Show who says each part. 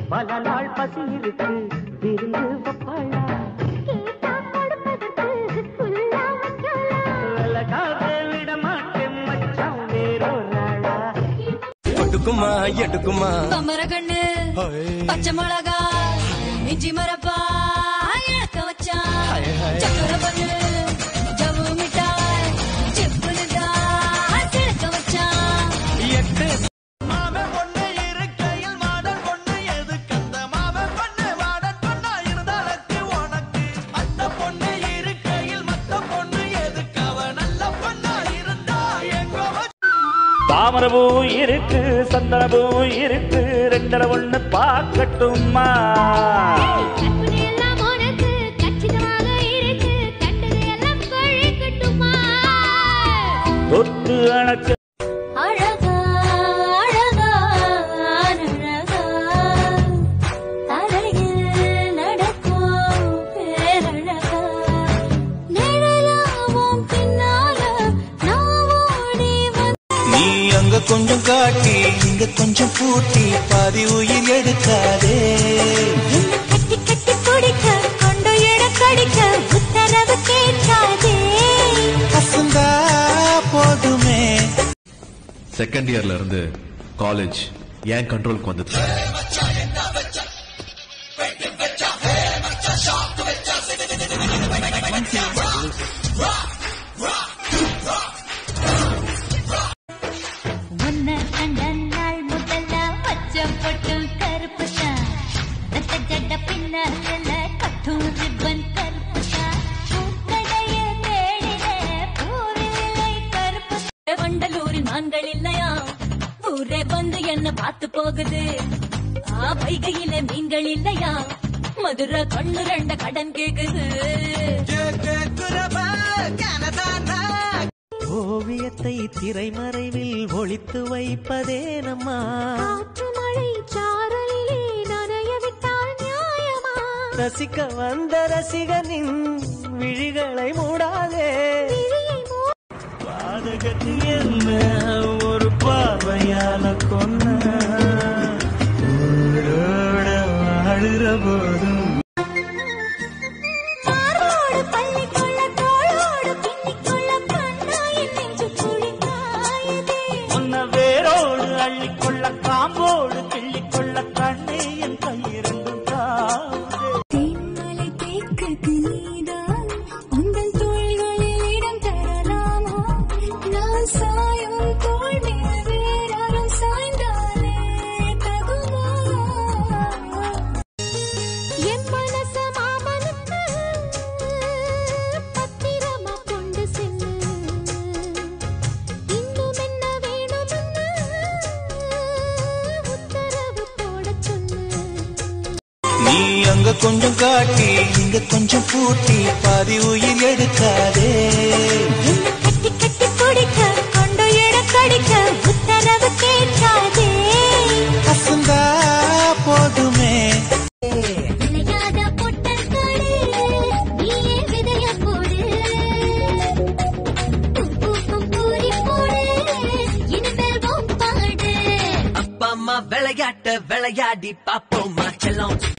Speaker 1: பல நாள் பசி இருக்கு விருந்து வைப்பாளா
Speaker 2: கேட்டா கொடுப்பதற்கு ஃபுல்லா வைக்கலாம்
Speaker 1: விலகாத விட மாட்டேன் மச்சான் வேறொரு ஆளா
Speaker 3: எடுக்குமா எடுக்குமா
Speaker 4: கமரகண்ணு பச்சை மிளகா இஞ்சி மரப்பா இழக்க வச்சான் சக்கர பண்ணு ஜவு மிட்டாய் செப்புனு தான் சிழக்க வச்சான்
Speaker 3: எட்டு
Speaker 5: மாமன் பொண்ணு இருக்கையில் மாடன் பொண்ணு எதுக்கு அந்த மாமன் பொண்ணு மாடன் பொண்ணா இருந்தாலக்கு உனக்கு அந்த பொண்ணு இருக்கையில் மத்த பொண்ணு எதுக்கு அவ நல்ல பொண்ணா இருந்தா எங்க
Speaker 6: தாமரபூ இருக்கு சந்தனபூ இருக்கு ரெண்டரை ஒண்ணு பார்க்கட்டுமா
Speaker 2: கற்பனை எல்லாம் உனக்கு கச்சிதமாக இருக்கு கண்டது எல்லாம் பழிக்கட்டுமா
Speaker 6: தொட்டு அணைச்சு
Speaker 4: அழகா அழகா அழகா தலையில் நடக்கும் பேரழகா நிழலாவும் பின்னால நான் ஓடி வந்து
Speaker 5: நீ அங்க கொஞ்சம் காட்டி இங்க கொஞ்சம் பூட்டி பாதி உயிர் எடுக்காதே
Speaker 4: என்ன கட்டி கட்டி பிடிக்க கொண்டு இட கடிக்க உத்தரவு கேட்காதே
Speaker 5: அசந்தா போதுமே
Speaker 7: செகண்ட் இயர்ல இருந்து காலேஜ் ஏன் கண்ட்ரோலுக்கு வந்தது
Speaker 4: உன்னை கண்ட நாள் முதல்ல பச்சை பொட்டு கருப்பு தான் ரத்த ஜட பின்னால கட்டும் ரிப்பன் கருப்பு தான் பூக்கடைய தேடின பூவிலை கருப்பு வண்டலூரில் மான்கள் இல்லையா ஊரே வந்து என்ன பார்த்து போகுது ஆ வைகையில மீன்கள் இல்லையா மதுரை கண்ணு ரெண்ட கடன் கேக்குது
Speaker 1: ஓவியத்தை திரைமறைவில் ஒளித்து வைப்பதே நம்மா
Speaker 2: காற்று மழை சாரலிலே நனைய விட்டால் நியாயமா
Speaker 1: ரசிக்க வந்த ரசிகனின் விழிகளை மூடாதே
Speaker 2: விழியை மூ
Speaker 1: பாதகத்து என்ன ஒரு பார்வையால கொன்ன உயிரோட வாழுற போதும்
Speaker 4: மார்போடு பள்ளிக்குள்ள தோளோடு பின்னிக்குள்ள கண்ணாயின் நெஞ்சு குளிக்காயதே
Speaker 6: உன்னை வேரோடு அள்ளிக்கொள்ள காம்போடு கிள்ளிக்கொள்ள கண்ணே என் கையிரண்டும் தாவுதே
Speaker 4: தேன்மலை தேக்குக்கு நீதான் உங்கள் தோள்களில் இடம் தரலாமா நான் சாயும் தோள் மேல் வேறாரும் சாய்ந்தாலே தகுமா
Speaker 2: என் மனச மாமனுக்கு பத்திரமா கொண்டு சென்று இன்னும் என்ன வேணும்னு உத்தரவு போடச் சொல்லு
Speaker 5: நீ அங்க கொஞ்சம் காட்டி இங்க கொஞ்சம் பூட்டி பாதி உயிர் எடுக்காதே
Speaker 4: என்ன கட்டி கட்டி பிடிக்க கொண்டு இட கடிக்க உத்தரவு கேட்காதே
Speaker 5: அசந்தா போதுமே
Speaker 4: விளையாட பொட்டல் காடு நீயே விதைய போடு பூ பூக்கும் பூரி போடு இனிமேல் பாடு
Speaker 3: அப்பா அம்மா விளையாட்ட விளையாடி பாப்போமா செல்லம்